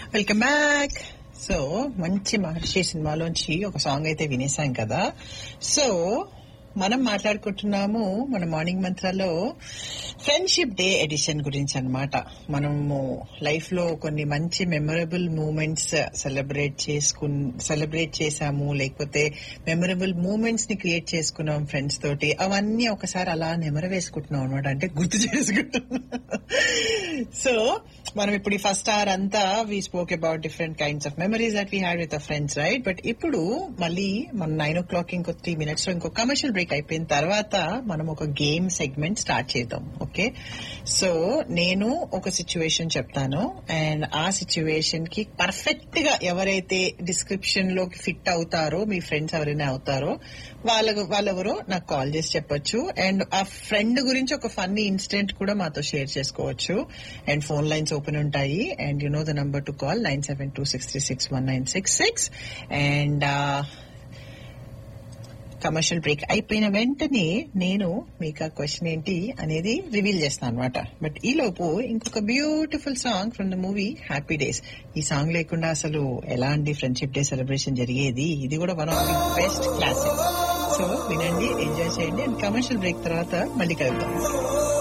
welcome back so మంచి మహర్షి సినిమాలోంచి ఒక song అయితే వినేసాం కదా సో మనం మాట్లాడుకుంటున్నాము మన మార్నింగ్ మంత్రాల్లో ఫ్రెండ్షిప్ డే ఎడిషన్ గురించి అన్నమాట మనము లైఫ్ లో కొన్ని మంచి మెమరబుల్ మూమెంట్స్ సెలబ్రేట్ చేసుకు సెలబ్రేట్ చేసాము లేకపోతే మెమరబుల్ మూమెంట్స్ ని క్రియేట్ చేసుకున్నాం ఫ్రెండ్స్ తోటి అవన్నీ ఒకసారి అలా నెమర వేసుకుంటున్నాం అనమాట అంటే గుర్తు చేసుకుంటున్నాం సో మనం ఇప్పుడు ఈ ఫస్ట్ అవర్ అంతా we spoke about different kinds of memories that we had with friends right but ఇప్పుడు మళ్ళీ మనం నైన్ ఓ క్లాక్ ఇంకో త్రీ మినిట్స్ లో ఇంకో కమర్షియల్ బ్రేక్ అయిపోయిన తర్వాత మనం ఒక గేమ్ సెగ్మెంట్ స్టార్ట్ చేద్దాం ఓకే సో నేను ఒక సిచ్యువేషన్ చెప్తాను అండ్ ఆ సిచ్యువేషన్ కి పర్ఫెక్ట్ గా ఎవరైతే డిస్క్రిప్షన్ లోకి ఫిట్ అవుతారో మీ ఫ్రెండ్స్ ఎవరైనా అవుతారో వాళ్ళ వాళ్ళెవరో నాకు కాల్ చేసి చెప్పొచ్చు అండ్ ఆ ఫ్రెండ్ గురించి ఒక ఫన్నీ ఇన్సిడెంట్ కూడా మాతో షేర్ చేసుకోవచ్చు అండ్ ఫోన్ లైన్స్ ఓపెన్ ఉంటాయి and you know the number to call nine seven two six three six one nine six six and commercial break అయిపోయిన వెంటనే నేను మీకు ఆ క్వశ్చన్ ఏంటి అనేది రివీల్ చేస్తాను అనమాట బట్ ఈ లోపు ఇంకొక beautiful song from the movie happy days ఈ సాంగ్ లేకుండా అసలు ఎలాంటి ఫ్రెండ్షిప్ డే సెలబ్రేషన్ జరిగేది ఇది కూడా one of the best classic so వినండి ఎంజాయ్ చేయండి అండ్ కమర్షియల్ బ్రేక్ తర్వాత మళ్ళీ కలుద్దాం